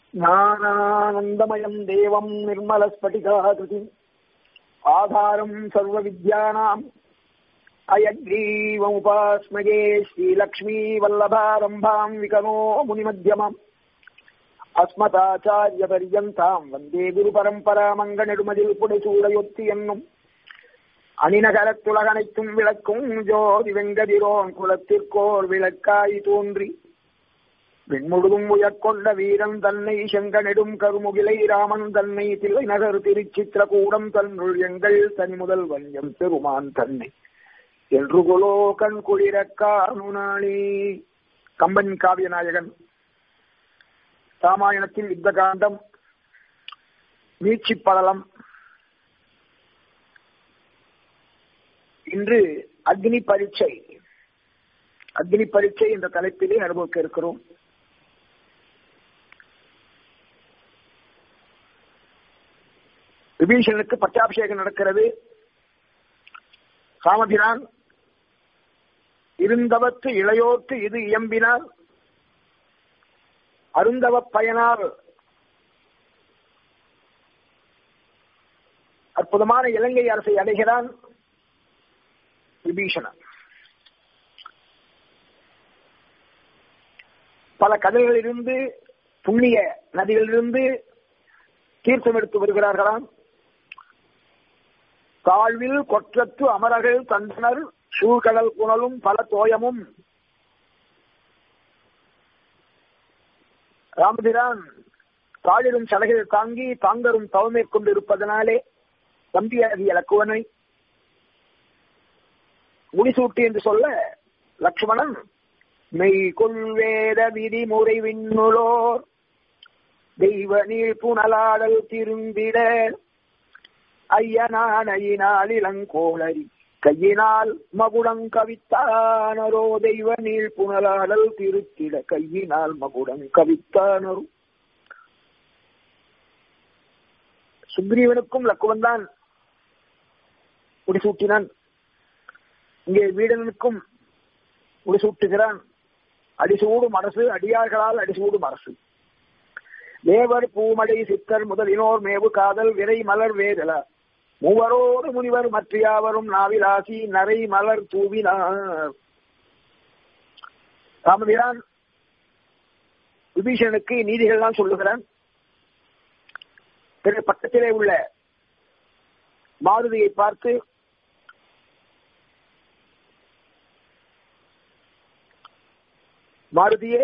ज्ञानानन्दमयम् देवम् निर्मलस्फटिकाकृतिम् आधारम् सर्वविद्यानाम् अयग्रीवमुपास्मये श्रीलक्ष्मीवल्लभारम्भाम् विकनो मुनिमध्यमम् அஸ்மதாச்சாரியபரியந்தாம் வந்தே குரு பரம்பரா மங்கநெடுமதில் புடைசூடையொத்தி என்னும் அணிநகரத்துலகனைத்தும் விளக்கும் ஜோதி வெங்கதிரோன் குலத்திற்கோர் விளக்காய் தோன்றி விண்முழுதும் உயர்கொண்ட வீரன் தன்னை செங்கனெடும் கருமுகிலை ராமன் தன்னை தில்லை நகர் திருச்சித்திரகூடம் தன்னுள் எங்கள் தனி முதல் வஞ்சம் பெருமான் தன்னை என்று குலோ கண் குளிரக்கானுனாளி கம்பன் காவியநாயகன் ராமாயணத்தில் யுத்த காண்டம் மீட்சி படலம் இன்று அக்னி பரீட்சை அக்னி பரீட்சை என்ற தலைப்பிலே அனுபவிக்க இருக்கிறோம் விபீஷனுக்கு பட்டாபிஷேகம் நடக்கிறது சாமபிரான் இருந்தவத்து இளையோத்து இது இயம்பினால் அருந்தவ பயனால் அற்புதமான இலங்கை அரசை அடைகிறான் விபீஷணன் பல கடல்களிலிருந்து புண்ணிய நதிகளிலிருந்து தீர்த்தம் எடுத்து வருகிறார்களாம் தாழ்வில் கொற்றத்து அமரர்கள் தந்தனர் சூழ்கடல் புனலும் பல தோயமும் ராமபிரான் தாழிடும் சடகைகள் தாங்கி தாங்கரும் தவமேற்கொண்டு இருப்பதனாலே தம்பியாகிய லக்குவனை முடிசூட்டி என்று சொல்ல லக்ஷ்மணன் மெய் கொள்வேத விதிமுறை விண்ணுளோர் தெய்வ நீள் புனலாடல் திருந்திட ஐயனானையினால் இளங்கோளரி கையினால் மகுடம் கவித்தானரோ தெய்வ நீள் புனலாடல் திருத்திட கையினால் மகுடம் கவித்தானரோ சுக்ரீவனுக்கும் லக்குவன் தான் முடிசூட்டினான் இங்கே வீடனுக்கும் முடிசூட்டுகிறான் அடிசூடும் அரசு அடியார்களால் அடிசூடும் அரசு தேவர் பூமடை சித்தர் முதலினோர் மேவு காதல் விரை மலர் வேதல மூவரோடு முனிவர் மற்றையாவரும் நாவிலாசி நரை மலர் தூவினார் ராமபிரான் விபீஷனுக்கு நீதிகள்லாம் சொல்லுகிறான் பிறகு பக்கத்திலே உள்ள மாருதியை பார்த்து மாருதியே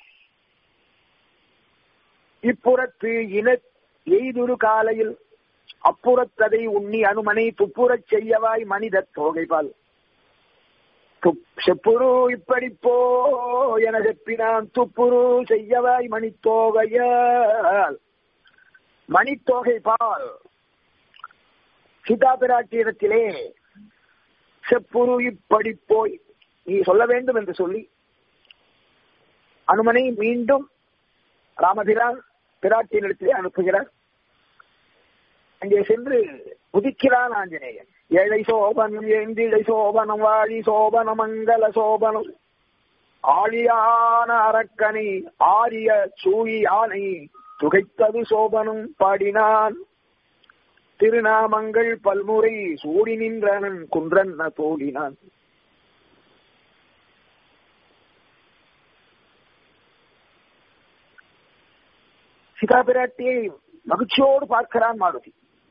இப்புறத்து இன எய்துரு காலையில் அப்புறத்ததை உண்ணி அனுமனை துப்புறச் செய்யவாய் மனித தோகைபால் செப்புரு இப்படி போ என செப்பினான் துப்புரு செய்யவாய் மணித்தோகையால் மணித்தோகை பால் சீதா பிராட்டியிடத்திலே செப்புரு இப்படி போய் நீ சொல்ல வேண்டும் என்று சொல்லி அனுமனை மீண்டும் ராமபிரான் பிராட்டியினிடத்திலே அனுப்புகிறார் அங்கே சென்று உதிக்கிறான் ஆஞ்சநேயன் ஏழை சோபனம் ஏந்திடை சோபனம் வாழி சோபன மங்கள சோபனம் ஆழியான அரக்கனை ஆரிய சூழி யானை துகைத்தது சோபனம் பாடினான் திருநாமங்கள் பல்முறை சூடி நின்றனன் குன்றன் தோடினான் சீதா பிராட்டியை மகிழ்ச்சியோடு பார்க்கிறான் மாருதி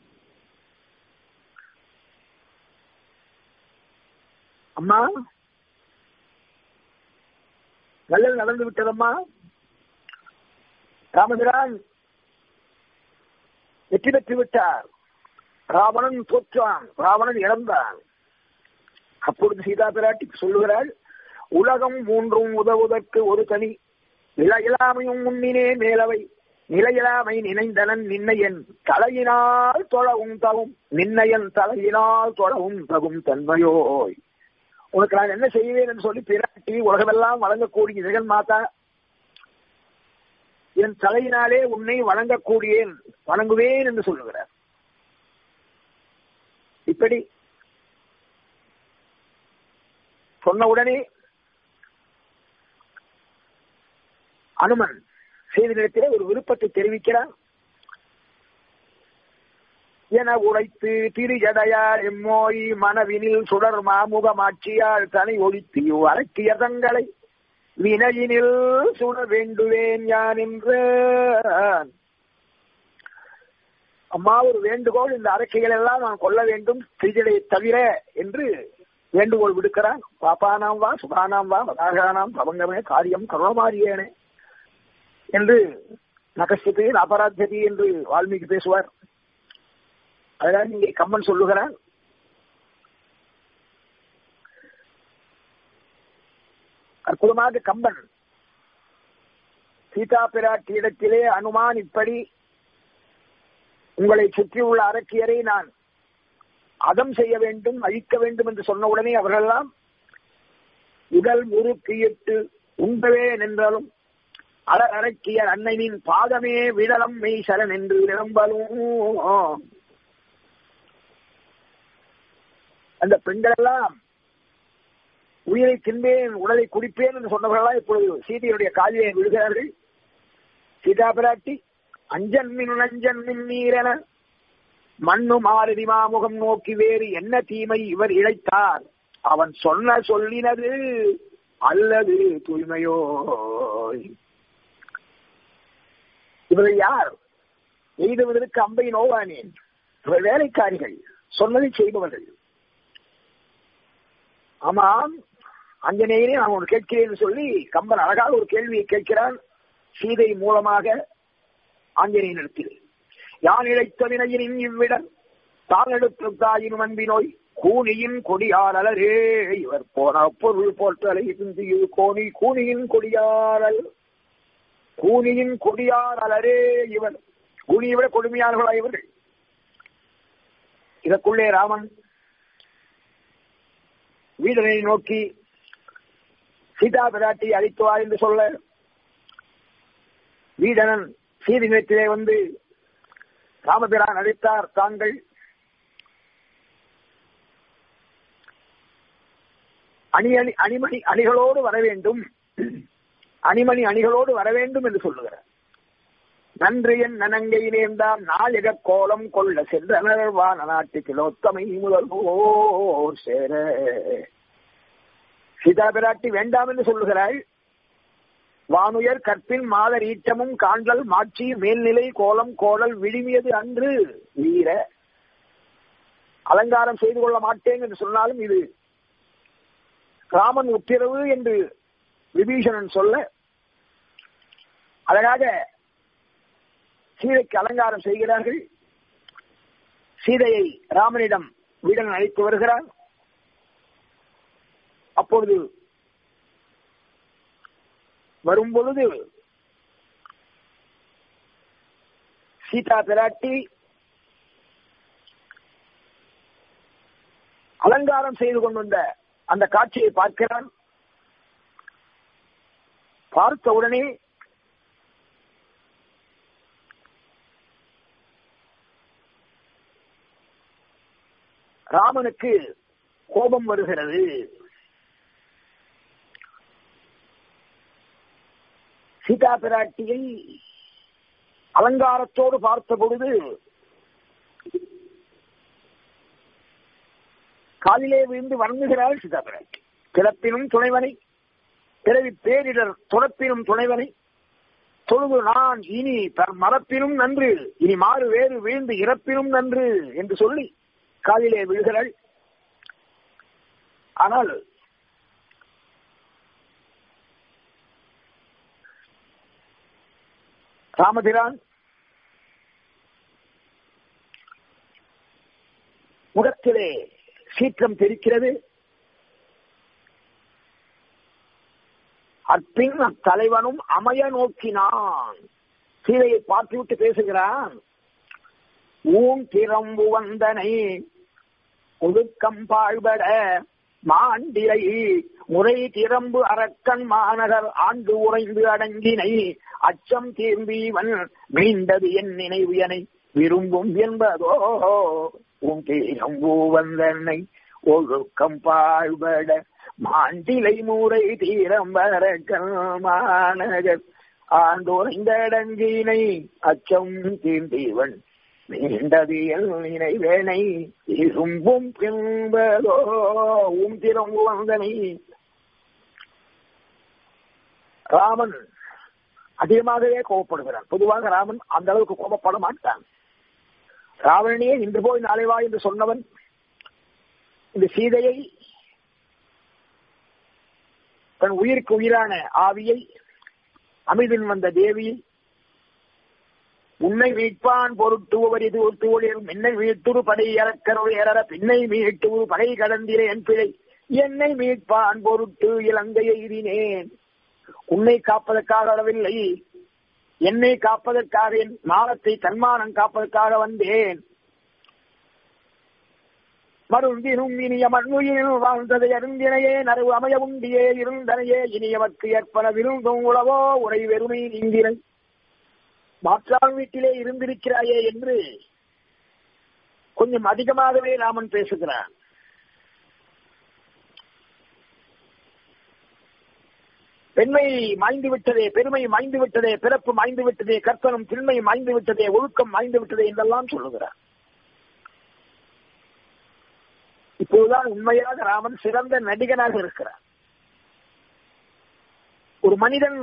அம்மா நல்லது நடந்து விட்டதம்மா ராமபிரான் வெற்றி பெற்று விட்டார் ராவணன் தோற்றான் ராவணன் இழந்தான் அப்பொழுது சீதா பிராட்டி சொல்லுகிறாள் உலகம் மூன்றும் உதவுவதற்கு ஒரு தனி இளையலாமையும் முன்னினே மேலவை நிலையிலாமை நினைந்தனன் நின்னையன் தலையினால் தொழவும் தகும் நின்னையன் தலையினால் தொழவும் தகும் தன்மையோய் உனக்கு நான் என்ன செய்வேன் என்று சொல்லி பிராட்டி உலகமெல்லாம் வழங்கக்கூடிய ஜெகன் மாதா என் தலையினாலே உன்னை வணங்கக்கூடியேன் வணங்குவேன் என்று சொல்லுகிறார் இப்படி சொன்ன உடனே அனுமன் செய்திடத்திலே ஒரு விருப்பத்தை தெரிவிக்கிறான் என உழைத்து திரிஜடையார் எம்மோய் மனவினில் சுடர் மாமுகமாட்சியால் தனி ஒழித்து அரக்கிய தங்களை வினையினில் சுட வேண்டுவேன் யான் என்று அம்மா ஒரு வேண்டுகோள் இந்த அரக்கைகள் எல்லாம் நான் கொல்ல வேண்டும் திரிஜடை தவிர என்று வேண்டுகோள் விடுக்கிறான் பாப்பானாம் வா சுபானாம் வா வதாகானாம் பவங்கமே காரியம் கருணமாரியேனே என்று நகஸ்தியத்தை அபராத்தியதி என்று வால்மீகி பேசுவார் அதனால் இங்கே கம்மன் சொல்லுகிறான் அற்புதமாக கம்பன் சீதா பிராட்டியிடத்திலே அனுமான் இப்படி உங்களை சுற்றியுள்ள அரக்கியரை நான் அதம் செய்ய வேண்டும் அழிக்க வேண்டும் என்று சொன்ன உடனே அவர்களெல்லாம் உடல் முறுக்கியிட்டு உண்டவே நின்றாலும் அற அரக்கியர் அன்னையின் பாதமே விடலம் மெய் சரண் என்று விளம்பலும் அந்த பெண்கள் எல்லாம் உயிரை தின்பேன் உடலை குடிப்பேன் என்று சொன்னவர்களா இப்பொழுது சீதையுடைய காலிலே விழுகிறார்கள் சீதா பிராட்டி அஞ்சன் மின் அஞ்சன் மின் நீரென மண்ணு மாருதி மாமுகம் நோக்கி வேறு என்ன தீமை இவர் இழைத்தார் அவன் சொன்ன சொல்லினது அல்லது தூய்மையோ இவர்கள் யார் எய்துவதற்கு அம்பை நோவானேன் இவர் வேலைக்காரிகள் சொன்னதை செய்பவர்கள் ஆமாம் அஞ்சனேயனே நான் ஒன்று கேட்கிறேன் சொல்லி கம்பன் அழகாக ஒரு கேள்வியை கேட்கிறான் சீதை மூலமாக ஆஞ்சநேயனிடத்தில் யான் இழைத்த வினையினின் இவ்விடம் தான் எடுத்து தாயினும் அன்பினோய் கூனியின் கொடியாளரே இவர் போன பொருள் போற்றலை சிந்தியு கோணி கூனியின் கொடியாளல் கூனியின் கொடியாளரே இவர் கூனியை விட கொடுமையாளர்களா இவர்கள் இதற்குள்ளே ராமன் வீடனை நோக்கி சீதா பிராட்டி அழித்துவார் என்று சொல்ல வீடனன் சீதி நிலத்திலே வந்து ராமபிரான் அழைத்தார் தாங்கள் அணி அணி அணிமணி அணிகளோடு வர வேண்டும் அணிமணி அணிகளோடு வர வேண்டும் என்று சொல்லுகிறார் நன்று என் நனங்கை நேர்ந்தாம் நாயக கோலம் கொள்ள சென்றனர் வான நாட்டு கிலோத்தமை முதல் போர் சேர சீதா பிராட்டி வேண்டாம் என்று சொல்லுகிறாள் வானுயர் கற்பின் மாதர் ஈட்டமும் காண்டல் மாட்சி மேல்நிலை கோலம் கோடல் விழுமியது அன்று வீர அலங்காரம் செய்து கொள்ள மாட்டேன் என்று சொன்னாலும் இது ராமன் உத்தரவு என்று விபீஷணன் சொல்ல அழகாக சீதைக்கு அலங்காரம் செய்கிறார்கள் சீதையை ராமனிடம் வீடன் அழைத்து வருகிறார் அப்பொழுது வரும் பொழுது சீதா பிராட்டி அலங்காரம் செய்து கொண்டு வந்த அந்த காட்சியை பார்க்கிறான் பார்த்த உடனே ராமனுக்கு கோபம் வருகிறது சீதா பிராட்டியை அலங்காரத்தோடு பார்த்த பொழுது காலிலே விழுந்து வணங்குகிறாள் சீதா பிராட்டி பிறப்பினும் துணைவனை பிறவி பேரிடர் துறப்பினும் துணைவனை தொழுது நான் இனி மரப்பினும் நன்று இனி மாறு வேறு வீழ்ந்து இறப்பினும் நன்று என்று சொல்லி காலிலே விழுகிறாள் ஆனால் ராமபிரான் முகத்திலே சீற்றம் தெரிக்கிறது அப்பின் அத்தலைவனும் அமைய நோக்கினான் சீதையை பார்த்துவிட்டு பேசுகிறான் ஊன் திறம்பு வந்தனை ஒதுக்கம் பாழ்பட மாண்டிலை முறை திறம்பு அரக்கன் மாநகர் ஆண்டு உறைந்து அடங்கினை அச்சம் தீர்ந்தீவன் மீண்டது என் நினைவியனை விரும்பும் என்பதோ உன் தீரம்பு வந்தனை ஒழுக்கம் பாழ்பட மாண்டிலை முறை தீரம் வரக்கன் மாநகர் ஆண்டோர் இந்த இடங்கினை அச்சம் தீண்டீவன் நீண்டது எல்லினை வேணை இரும்பும் பின்பதோ உம் திறம்பு வந்தனை ராமன் அதிகமாகவே கோபப்படுகிறான் பொதுவாக ராமன் அந்த அளவுக்கு கோபப்பட மாட்டான் ராவணனே இன்று போய் நாளை வா என்று சொன்னவன் இந்த சீதையை தன் உயிருக்கு உயிரான ஆவியை அமிதின் வந்த தேவியை உன்னை மீட்பான் பொருட்டு ஒவ்வொரு ஒத்துவழியும் என்னை மீட்டுரு படை இறக்கருள் ஏற பின்னை மீட்டு ஒரு படை கடந்திரே என் பிழை என்னை மீட்பான் பொருட்டு இலங்கையை எய்தினேன் உன்னை காப்பதற்காக வரவில்லை என்னை காப்பதற்காக என் மானத்தை தன்மானம் காப்பதற்காக வந்தேன் மருந்தினும் இனிய மண்ணுயில் வாழ்ந்ததை அருந்தினையே நரவு அமைய உண்டியே இருந்தனையே இனியவர்க்கு ஏற்பன விருந்தும் உளவோ உரை வெறுமை நீங்கினை மாற்றான் வீட்டிலே இருந்திருக்கிறாயே என்று கொஞ்சம் அதிகமாகவே ராமன் பேசுகிறான் பெண்மை மாய்ந்து விட்டதே பெருமை மாய்ந்து விட்டதே பிறப்பு மாய்ந்து விட்டதே கற்பனம் திண்மை மாய்ந்து விட்டதே ஒழுக்கம் மாய்ந்து விட்டதே என்றெல்லாம் சொல்லுகிறார் இப்போதுதான் உண்மையாக ராமன் சிறந்த நடிகனாக இருக்கிறார் ஒரு மனிதன்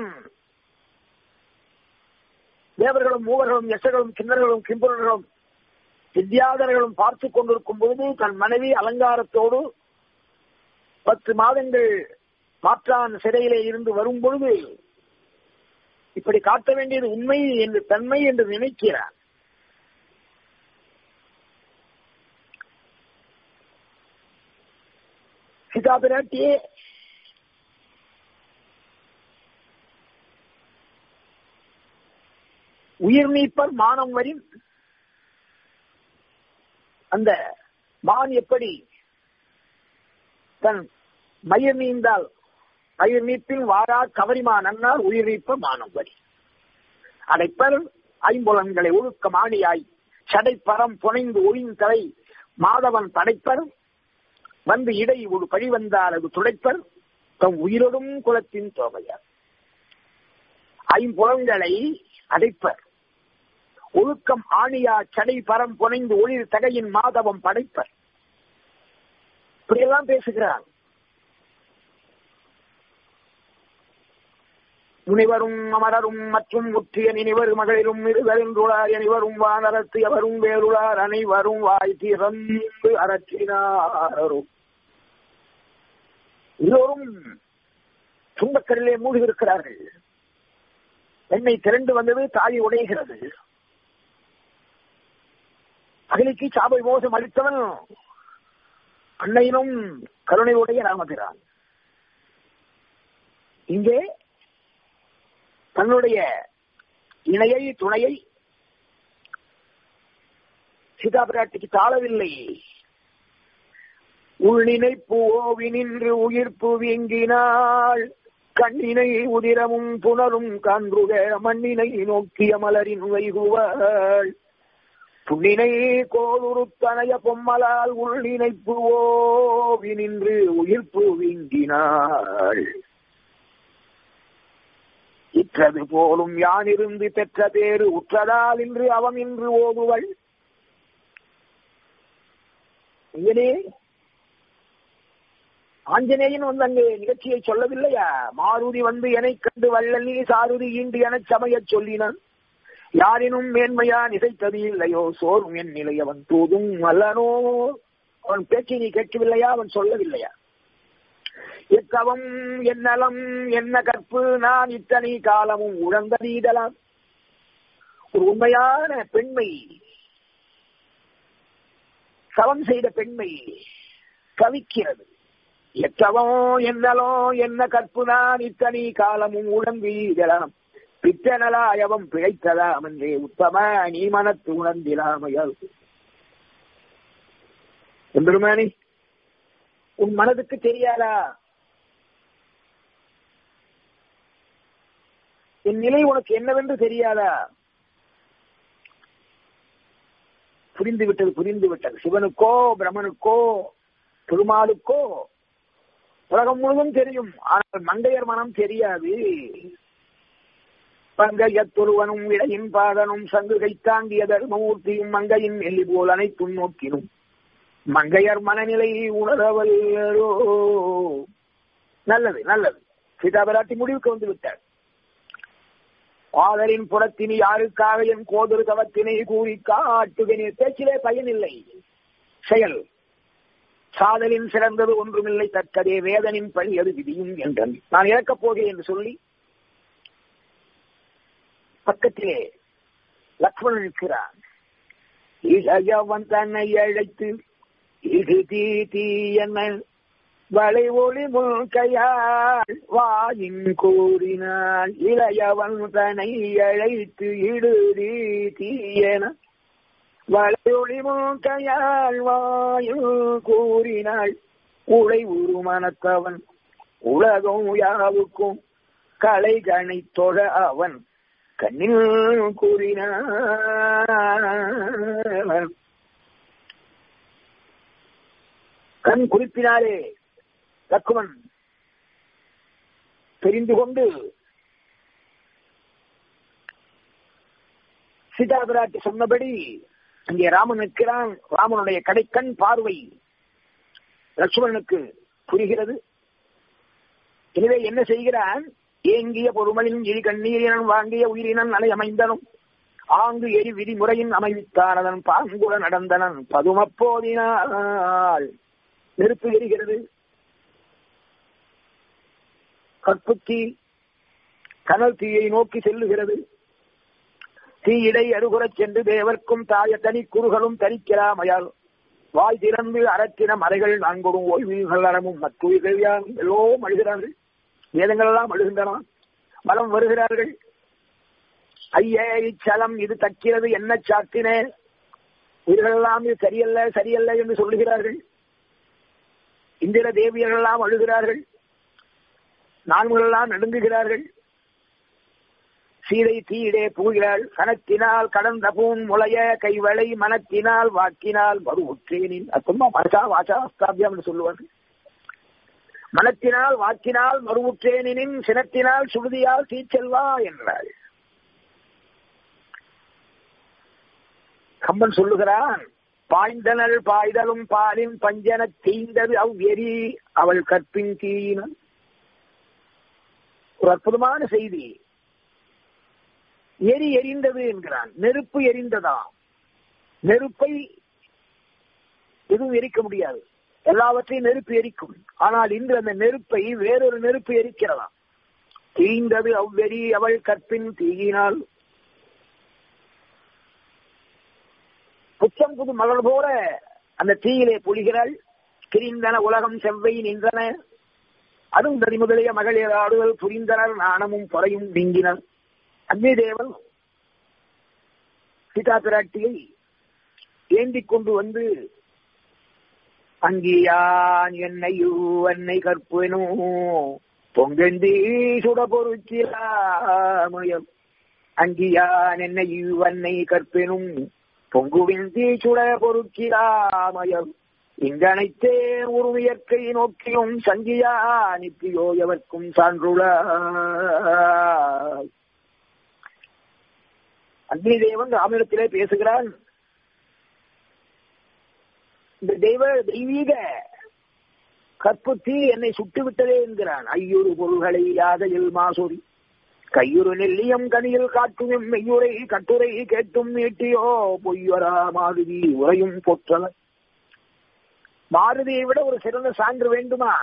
தேவர்களும் மூவர்களும் எசர்களும் கிண்ணர்களும் கிம்பர்களும் வித்யாதர்களும் பார்த்து கொண்டிருக்கும் பொழுது தன் மனைவி அலங்காரத்தோடு பத்து மாதங்கள் மாற்றான் சிறையிலே இருந்து வரும் பொழுது இப்படி காட்ட வேண்டியது உண்மை என்று தன்மை என்று நினைக்கிறார் சீதா பிராட்டியே உயிர் நீப்பர் மானம் வரின் அந்த மான் எப்படி தன் மயிர் நீந்தால் மயிர் நீப்பில் வாரா கவரிமா நன்னால் உயிர் நீப்ப மானம் வரி அடைப்பர் ஐம்புலன்களை ஒழுக்க மாணியாய் சடைப்பரம் புனைந்து ஒழிந்தலை மாதவன் படைப்பர் வந்து இடை ஒரு பழி வந்தால் அது துடைப்பர் தம் உயிரோடும் குலத்தின் தோமையார் ஐம்புலன்களை அடைப்பர் ஒழுக்கம் ஆணியா சடை பரம் புனைந்து ஒளிர் தகையின் மாதவம் படைப்பர் இப்படியெல்லாம் பேசுகிறார் முனிவரும் அமரரும் மற்றும் முற்றிய நினைவர் மகளிரும் இருவருளார் அனைவரும் வானரத்து எவரும் வேறுளார் அனைவரும் வாய் திறந்து அரற்றினாரும் எல்லோரும் துன்பக்கரிலே மூழ்கியிருக்கிறார்கள் பெண்ணை திரண்டு வந்தது தாய் உடைகிறது அகிலிக்கு சாபை மோசம் அளித்தவன் அன்னையினும் கருணை உடைய ராமபிரான் இங்கே தன்னுடைய இணையை துணையை சீதா பிராட்டிக்கு தாழவில்லை உள்நினைப்பு ஓவி நின்று உயிர்ப்பு வீங்கினாள் கண்ணினை உதிரமும் புனரும் கான்றுக மண்ணினை நோக்கிய மலரின் வைகுவாள் புண்ணினை கோளுருத்தனைய பொம்மலால் உள்நினைப்பு ஓவி நின்று உயிர்ப்பு வீங்கினாள் இற்றது போலும் யானிருந்து பெற்ற பேரு உற்றதால் இன்று அவன் இன்று ஓதுவள் ஐயனே ஆஞ்சநேயன் வந்து அங்கே நிகழ்ச்சியை சொல்லவில்லையா மாருதி வந்து என்னை கண்டு வள்ளலி சாருதி ஈண்டு எனச் சமயச் சொல்லினான் யாரினும் மேன்மையா நிசைத்தது இல்லையோ சோறும் என் நிலை அவன் தூதும் அல்லனோ அவன் பேச்சை நீ கேட்கவில்லையா அவன் சொல்லவில்லையா எத்தவம் என்னலம் என்ன கற்பு நான் இத்தனை காலமும் உழந்ததீதலாம் ஒரு உண்மையான பெண்மை சவம் செய்த பெண்மை கவிக்கிறது எத்தவோ என்னலோ என்ன கற்பு நான் இத்தனை காலமும் உழந்தீதலாம் பித்தனலாயவம் பிழைத்ததாம் என்றே உத்தம நீ மனத்து உணர்ந்திலாமையால் எம்பெருமானி உன் மனதுக்கு தெரியாதா என் நிலை உனக்கு என்னவென்று தெரியாதா புரிந்து விட்டது புரிந்து விட்டது சிவனுக்கோ பிரம்மனுக்கோ பெருமாளுக்கோ உலகம் முழுவதும் தெரியும் ஆனால் மங்கையர் மனம் தெரியாது பங்கையத்துருவனும் இடையின் பாதனும் சங்கு கைத்தாங்கிய தர்மமூர்த்தியும் மங்கையின் நெல்லி போல் அனைத்தும் நோக்கினும் மங்கையர் மனநிலை உணரவல்லோ நல்லது நல்லது சீதாபராட்டி முடிவுக்கு வந்து விட்டார் ஆதரின் புறத்தினி யாருக்காக என் கோதொரு தவத்தினை கூறி காட்டுகினே பேச்சிலே பயனில்லை செயல் சாதலின் சிறந்தது ஒன்றுமில்லை தக்கதே வேதனின் பணி அது விதியும் என்றன் நான் இறக்கப் போகிறேன் என்று சொல்லி பக்கத்திலே லக்ஷ்மணன் இருக்கிறான் இளையவன் தன்னை அழைத்து இது தீ தீ என்ன வளை ஒளி முல்கையால் வாயின் கூறினான் இளையவன் தன்னை அழைத்து இடுதி தீயன வளையொளி முல்கையால் வாயில் கூறினாள் உளை உருமனத்தவன் உலகம் யாவுக்கும் கலை கணை தொழ அவன் கண்ணில் கூறினான் கண் குறிப்பினாலே லக்குமன் தெரிந்து கொண்டு சீதா பிராட்டி சொன்னபடி அங்கே ராமன் நிற்கிறான் ராமனுடைய கடைக்கண் பார்வை லட்சுமணனுக்கு புரிகிறது எனவே என்ன செய்கிறான் ஏங்கிய பொறுமலின் இரு கண்ணீரினன் வாங்கிய உயிரினன் அலை அமைந்தனும் ஆங்கு எரி விதிமுறையின் அமைவித்தானதன் பாங்குல நடந்தனன் பதுமப்போதினால் நெருப்பு எரிகிறது கற்புத்தி கனல் தீயை நோக்கி செல்லுகிறது தீயிடை அருகுறச் சென்று தேவர்க்கும் தாய தனி குறுகளும் தரிக்கலாமையால் வாய் திறந்து அறத்தின மலைகள் நான்கொடும் ஓய்வுகள் அறமும் மற்றுயிர்கள் எல்லோரும் அழுகிறார்கள் வேதங்கள் எல்லாம் அழுகின்றன மலம் வருகிறார்கள் ஐயே இச்சலம் இது தக்கிறது என்ன சாத்தினே உயிர்களெல்லாம் இது சரியல்ல சரியல்ல என்று சொல்லுகிறார்கள் இந்திர தேவியர்கள் எல்லாம் அழுகிறார்கள் நான்குகளெல்லாம் நடுங்குகிறார்கள் சீதை தீயிடே பூகிறாள் கணத்தினால் கடந்த பூன் முளைய கைவளை மனத்தினால் வாக்கினால் மறு உற்றேனின் சும்மா மனசா வாசா ஸ்தாபியம் என்று சொல்லுவார்கள் மனத்தினால் வாக்கினால் மறுவுற்றேனின் சினத்தினால் சுருதியால் தீச்செல்வா என்றாள் கம்பன் சொல்லுகிறான் பாய்ந்தனள் பாய்தலும் பாலின் பஞ்சன தீந்தது அவ் எரி அவள் கற்பின் தீயினம் ஒரு அற்புதமான செய்தி எரி எரிந்தது என்கிறான் நெருப்பு எரிந்ததா நெருப்பை எதுவும் எரிக்க முடியாது எல்லாவற்றையும் நெருப்பு எரிக்கும் ஆனால் இன்று அந்த நெருப்பை வேறொரு நெருப்பு எரிக்கிறதா தீந்தது அவ்வெறி அவள் கற்பின் தீயினால் புத்தம் புது மலர் போல அந்த தீயிலே பொழிகிறாள் கிரிந்தன உலகம் செவ்வை நின்றன அருந்ததி முதலிய மகளிர் ஆடுதல் புரிந்தனர் நாணமும் பொறையும் நீங்கினர் அக்னி தேவன் சீதா பிராட்டியை ஏந்திக் கொண்டு வந்து அங்கியான் என்னையோ என்னை கற்பனோ பொங்கந்தி சுட பொருச்சிலாமயம் அங்கியான் என்னையோ என்னை கற்பெனும் பொங்குவின் தீ சுட பொருட்கிலாமயம் இங்கனைத்தேன் ஒரு இயற்கை நோக்கியும் சங்கியா நித்தியோ எவர்க்கும் சான்றுள அக்னி தேவன் ராமனிடத்திலே பேசுகிறான் இந்த தெய்வ தெய்வீக கற்புத்தி என்னை சுட்டு விட்டதே என்கிறான் ஐயொரு பொருள்களை யாதையில் மாசொரி கையுறு நெல்லியம் கனியில் காட்டும் மெய்யுரை கட்டுரை கேட்டும் நீட்டியோ பொய்யரா மாருதி உரையும் பொற்றல மாருதியை விட ஒரு சிறந்த சான்று வேண்டுமா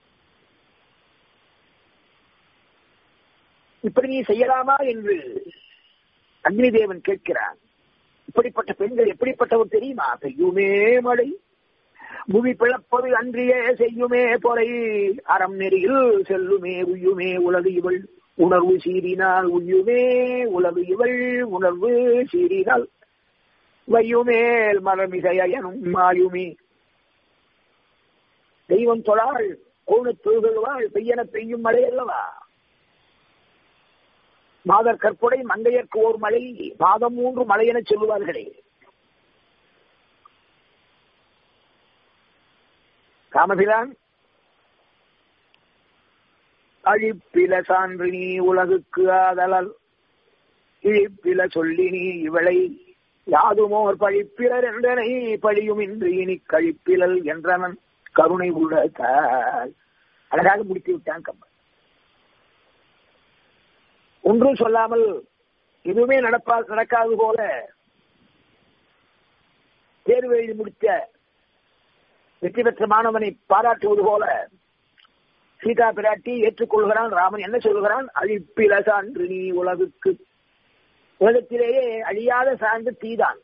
இப்படி நீ செய்யலாமா என்று அக்னி தேவன் கேட்கிறான் இப்படிப்பட்ட பெண்கள் எப்படிப்பட்டவர் தெரியுமா செய்யுமே மழை புவி பிளப்பது அன்றியே செய்யுமே பொறை அறம் நெறியில் செல்லுமே உய்யுமே உலகு இவள் உணர்வு சீறினால் உய்யுமே உலகு இவள் உணர்வு சீறினால் வையுமேல் மரமிசையனும் மாயுமே தெய்வம் தொழாள் கோணு தொழுகழ்வாள் பெய்யன பெய்யும் மழை அல்லவா மாதர் கற்புடை மங்கையர்க்கு ஓர் மழை மாதம் மூன்று மழை என சொல்லுவார்களே காமபிரான் அழிப்பில சான்று நீ உலகுக்கு ஆதலால் இழிப்பில சொல்லி நீ இவளை யாதுமோர் பழிப்பிலர் என்றனை பழியுமின்றி இனி கழிப்பிலல் என்றவன் கருணை உள்ளதால் அழகாக முடித்து விட்டான் கம்பன் ஒன்றும் சொல்லாமல் எதுவுமே நடப்பா நடக்காது போல தேர்வு எழுதி முடித்த வெற்றி பெற்ற மாணவனை பாராட்டுவது போல சீதா பிராட்டி ஏற்றுக்கொள்கிறான் ராமன் என்ன சொல்கிறான் அழிப்பில சான்று நீ உலகுக்கு உலகத்திலேயே அழியாத சார்ந்து தீதான்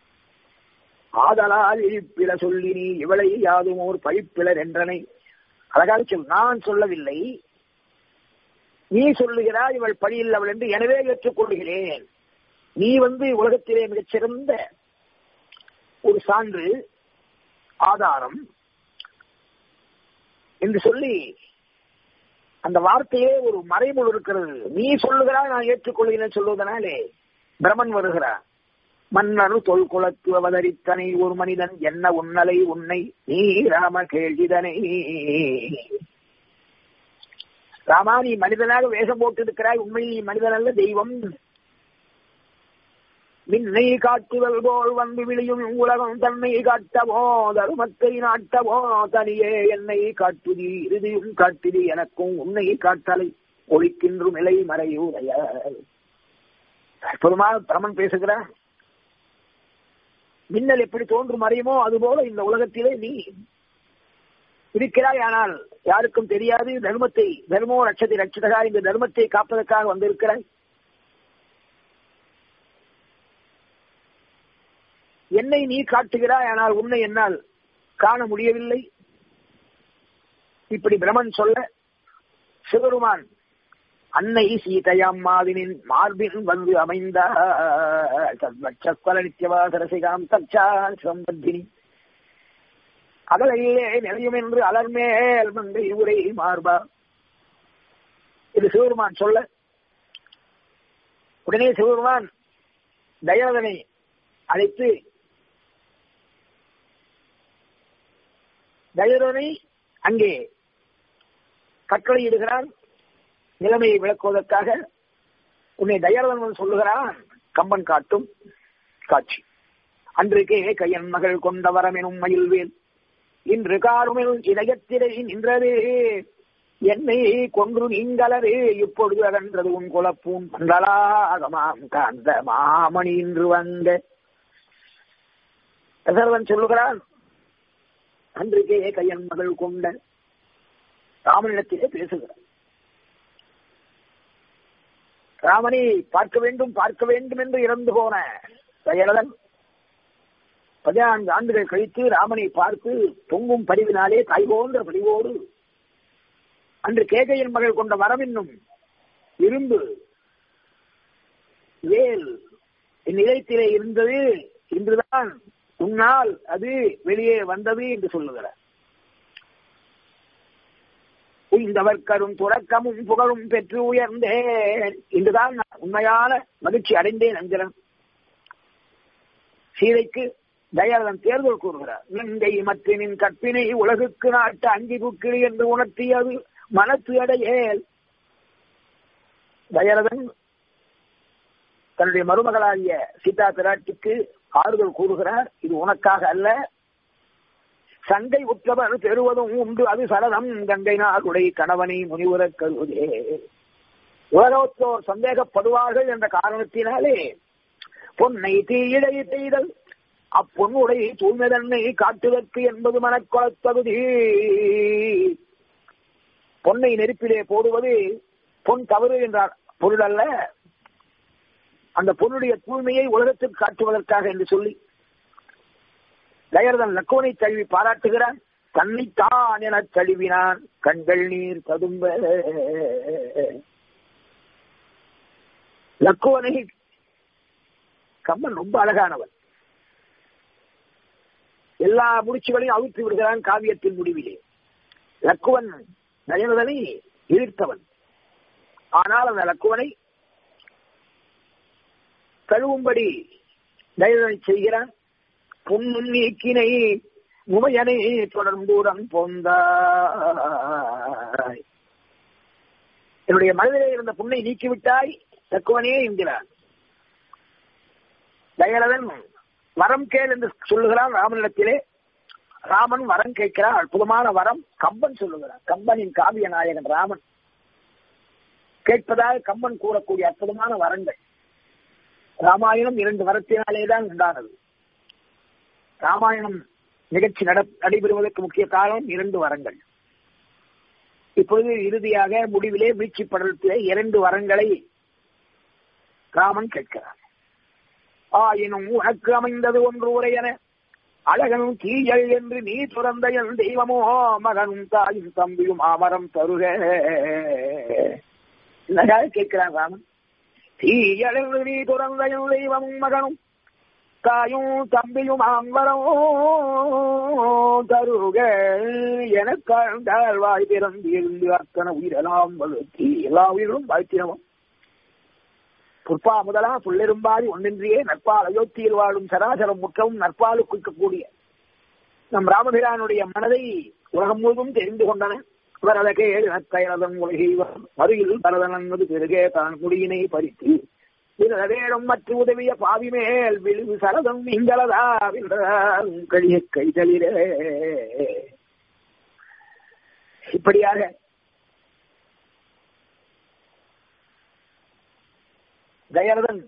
ஆதலால் இழிப்பில சொல்லி நீ இவளை யாதும் ஓர் பழிப்பிலர் என்றனை அழகாக சொல் நான் சொல்லவில்லை நீ சொல்லுகிறாய் இவள் பழியில் அவள் என்று எனவே ஏற்றுக்கொள்கிறேன் நீ வந்து உலகத்திலே மிகச்சிறந்த ஒரு சான்று ஆதாரம் என்று சொல்லி அந்த வார்த்தையே ஒரு மறைமுள் இருக்கிறது நீ சொல்லுகிறாய் நான் ஏற்றுக்கொள்கிறேன் சொல்லுவதனாலே பிரமன் வருகிறான் மன்னனு தொல் குலத்து அவதரித்தனை ஒரு மனிதன் என்ன உன்னலை உன்னை நீ ராம கேள்விதனை ராமா நீ மனிதனாக வேஷம் போட்டு இருக்கிறாய் உண்மையில் நீ மனிதன் அல்ல தெய்வம் மின்னை காட்டுதல் போல் வந்து விழியும் உலகம் தன்னை காட்டவோ தருமத்தை நாட்டவோ தனியே என்னை காட்டுதி இறுதியும் காட்டுதி எனக்கும் உன்னை காட்டலை ஒழிக்கின்றும் இலை மறையுடைய அற்புதமாக பிரமன் பேசுகிறார் மின்னல் எப்படி தோன்றும் மறையுமோ அதுபோல இந்த உலகத்திலே நீ இருக்கிறாய் ஆனால் யாருக்கும் தெரியாது தர்மத்தை தர்மோ ரட்சத்தை ரட்சதகா இந்த தர்மத்தை காப்பதற்காக வந்திருக்கிறாய் என்னை நீ காட்டுகிறாய் ஆனால் உன்னை என்னால் காண முடியவில்லை இப்படி பிரமன் சொல்ல சிவருமான் அன்னை சீதையம்மாவினின் மார்பின் வந்து அமைந்த நித்தியவாசரசிகாம் தச்சா சம்பத்தினி அகலையிலே நிலையும் என்று அலர்மேல் மங்கை உரை மார்பா இது சிவருமான் சொல்ல உடனே சிவருமான் தயாதனை அழைத்து தயரனை அங்கே கட்டளையிடுகிறான் நிலைமையை விளக்குவதற்காக உன்னை தயாரதன் சொல்லுகிறான் கம்பன் காட்டும் காட்சி அன்றைக்கே கையன் மகள் கொண்ட வரம் எனும் மயில்வேல் இன்று காருமில் இதயத்திரை நின்றதே என்னை கொன்று நீங்களரே இப்பொழுது அகன்றது உன் குலப்பூன் மண்டலாகமாம் காந்த மாமணி இன்று வந்த தசரவன் சொல்லுகிறான் அன்றைக்கே கையன் மகள் கொண்ட ராமனிடத்திலே பேசுகிறார் ராமனை பார்க்க வேண்டும் பார்க்க வேண்டும் என்று இறந்து போன தயரதன் பதினான்கு ஆண்டுகள் கழித்து ராமனை பார்த்து பொங்கும் பரிவினாலே தாய் போன்ற பரிவோடு அன்று கேகையின் மகள் கொண்ட வரம் என்னும் இரும்பு வேல் என் இதயத்திலே இருந்தது இன்றுதான் உன்னால் அது வெளியே வந்தது என்று சொல்லுகிறார் உய்ந்தவர்க்கரும் துறக்கமும் புகழும் பெற்று உயர்ந்தேன் இன்றுதான் நான் உண்மையான மகிழ்ச்சி அடைந்தேன் என்கிறான் சீதைக்கு தயாரதன் தேர்தல் கூறுகிறார் நங்கை மற்றினின் கற்பினை உலகுக்கு நாட்டு அங்கி குக்கிரி என்று உணர்த்தியது மனத்து அடையேல் தயரதன் தன்னுடைய மருமகளாகிய சீதா பிராட்டிக்கு ஆறுதல் கூறுகிறார் இது உனக்காக அல்ல சங்கை உற்றவர் பெறுவதும் உண்டு அது சரணம் கங்கை நாளுடைய கணவனை முனிவுற கருவதே உலகத்தோர் சந்தேகப்படுவார்கள் என்ற காரணத்தினாலே பொன்னை தீயிடை செய்தல் அப்பொன்னுடைய தூய்மை தன்னை காட்டுவதற்கு என்பது மனக்கொளத்தகுதி பொன்னை நெருப்பிலே போடுவது பொன் தவறு என்றார் பொருள் அல்ல அந்த பொருளுடைய தூய்மையை உலகத்திற்கு காட்டுவதற்காக என்று சொல்லி தயர்தன் லக்குவனை தழுவி பாராட்டுகிறான் தன்னைத்தான் என தழுவினான் கண்கள் நீர் ததும்ப லக்குவனை கம்மன் ரொம்ப அழகானவன் எல்லா முடிச்சுகளையும் அவிழ்த்து விடுகிறான் காவியத்தின் முடிவிலே லக்குவன் தயனதனை எதிர்த்தவன் ஆனால் அந்த லக்குவனை கழுவும்படி தயனதனை செய்கிறான் புண்ணும் நீக்கினை உமையனை தொடர்ந்தூரம் போந்தாய் என்னுடைய மனதிலே இருந்த புண்ணை நீக்கிவிட்டாய் தக்குவனே என்கிறான் தயரதன் வரம் கேள் என்று சொல்லுகிறான் ராமனிடத்திலே ராமன் வரம் கேட்கிறான் அற்புதமான வரம் கம்பன் சொல்லுகிறான் கம்பனின் காவிய நாயகன் ராமன் கேட்பதாக கம்பன் கூறக்கூடிய அற்புதமான வரங்கள் ராமாயணம் இரண்டு வரத்தினாலே தான் உண்டானது ராமாயணம் நிகழ்ச்சி நடைபெறுவதற்கு முக்கிய காரணம் இரண்டு வரங்கள் இப்பொழுது இறுதியாக முடிவிலே மீட்சி படலத்திலே இரண்டு வரங்களை ராமன் கேட்கிறார் ஆயினும் உனக்கு அமைந்தது ஒன்று உரையன அழகனும் தீயல் என்று நீ துறந்த என் தெய்வமோ மகனும் தாயும் தம்பியும் ஆமரம் தருக என்னதாக கேட்கிறான் ராமன் தீயல் என்று நீ துறந்த என் தெய்வமும் மகனும் தாயும் தம்பியும் ஆம்பரம் தருக எனக்காழ்ந்தால் வாய் பிறந்து இருந்து அத்தனை உயிரெல்லாம் வலுத்தி எல்லா உயிர்களும் வாழ்த்தினவும் புற்பா முதலா புல்லெரும்பாதி ஒன்றின்றியே நற்பால் அயோத்தியில் வாழும் சராசரம் முற்றவும் நற்பாலு குளிக்கக்கூடிய நம் ராமபிரானுடைய மனதை உலகம் முழுவதும் தெரிந்து கொண்டன வரதகே நற்கயலதம் உலகைவன் மறுயில் பரதனது பெருகே தான் முடியினை பறித்து வேடம் மற்ற உதவிய பாவி மேல் விழுவு சரதம் இங்கலதா கழிய கைதலிரே இப்படியாக தயரதன்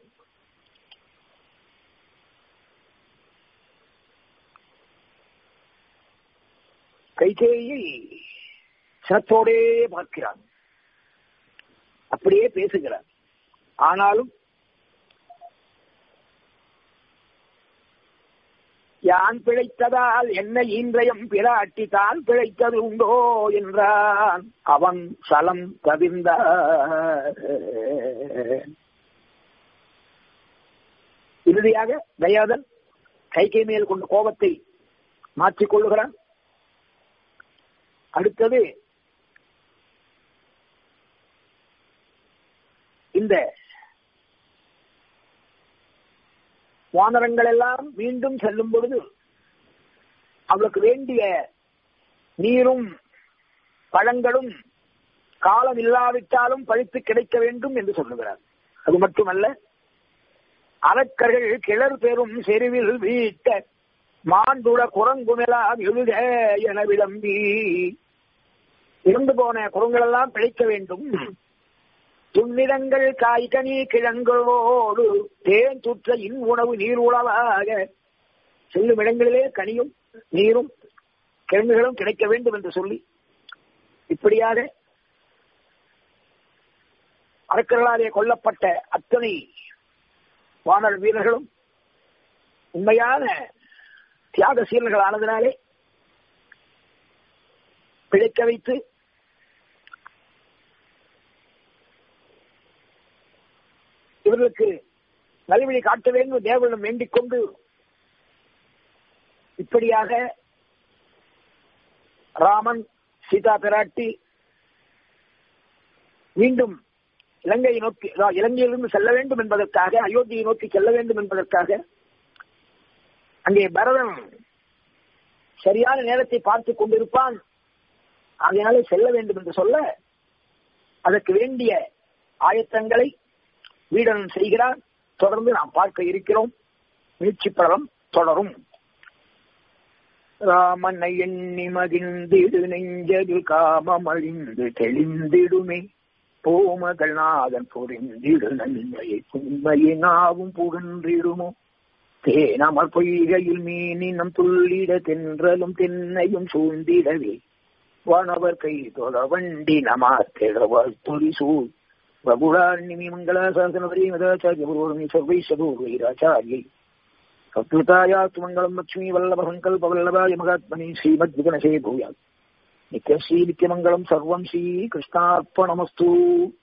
கைகேயை சத்தோடே பார்க்கிறான் அப்படியே பேசுகிறான் ஆனாலும் யான் பிழைத்ததால் என்ன இன்றையம் பிராட்டி தான் பிழைத்தது உண்டோ என்றான் அவன் சலம் கவிர்ந்த இறுதியாக தயாதன் கைகை மேல் கொண்ட கோபத்தை மாற்றிக் கொள்ளுகிறான் அடுத்தது இந்த வானரங்கள் எல்லாம் மீண்டும் செல்லும் பொழுது அவளுக்கு வேண்டிய நீரும் பழங்களும் காலம் இல்லாவிட்டாலும் பழித்து கிடைக்க வேண்டும் என்று சொல்லுகிறார் அது மட்டுமல்ல அரக்கர்கள் கிளர் பெறும் செருவில் வீட்ட மாண்டுட குரங்குமெல்லாம் எழுத என விளம்பி இறந்து போன குரங்களெல்லாம் பிழைக்க வேண்டும் துன்னிடங்கள் காய்கனி கிழங்களோடு தேன் துற்ற இன் உணவு நீர் உணவாக செல்லும் இடங்களிலே கனியும் நீரும் கிழங்குகளும் கிடைக்க வேண்டும் என்று சொல்லி இப்படியாக அரக்கர்களாலே கொல்லப்பட்ட அத்தனை வானல் வீரர்களும் உண்மையான தியாகசீலர்கள் ஆனதினாலே பிழைக்க வைத்து இவர்களுக்கு நல்வழி காட்ட வேண்டும் தேவனிடம் வேண்டிக் கொண்டு இப்படியாக ராமன் சீதா பிராட்டி மீண்டும் இலங்கையை நோக்கி இலங்கையிலிருந்து செல்ல வேண்டும் என்பதற்காக அயோத்தியை நோக்கி செல்ல வேண்டும் என்பதற்காக அங்கே பரதன் சரியான நேரத்தை பார்த்துக் கொண்டிருப்பான் அதனாலே செல்ல வேண்டும் என்று சொல்ல அதற்கு வேண்டிய ஆயத்தங்களை வீடன் செய்கிறார் தொடர்ந்து நாம் பார்க்க இருக்கிறோம் மீட்சி பலம் தொடரும் ராமனை எண்ணி மகிழ்ந்திடு நெஞ்சதில் காமம் அழிந்து தெளிந்திடுமே போமகள் நாதன் புரிந்திடு நன்மையை உண்மையை நாவும் புகன்றிடுமோ தேனமர் பொய்கையில் மீனினம் துள்ளிட தென்றலும் தென்னையும் சூழ்ந்திடவே வானவர் கை தொட வண்டி நமாத்திடவாள் துரி சூழ் வகுடான்னிமி மங்களாசாசனவரி மதாச்சாரிய பூர்வமி சர்வை சபூர்வைராச்சாரியை சத்ருதாயாத்து மங்களம் லட்சுமி வல்லப சங்கல்ப வல்லபாய மகாத்மனி ஸ்ரீமத் விகனசே பூயாத் நித்யஸ்ரீ நித்யமங்கலம் சர்வம் ஸ்ரீ கிருஷ்ணார்ப்பணமஸ்து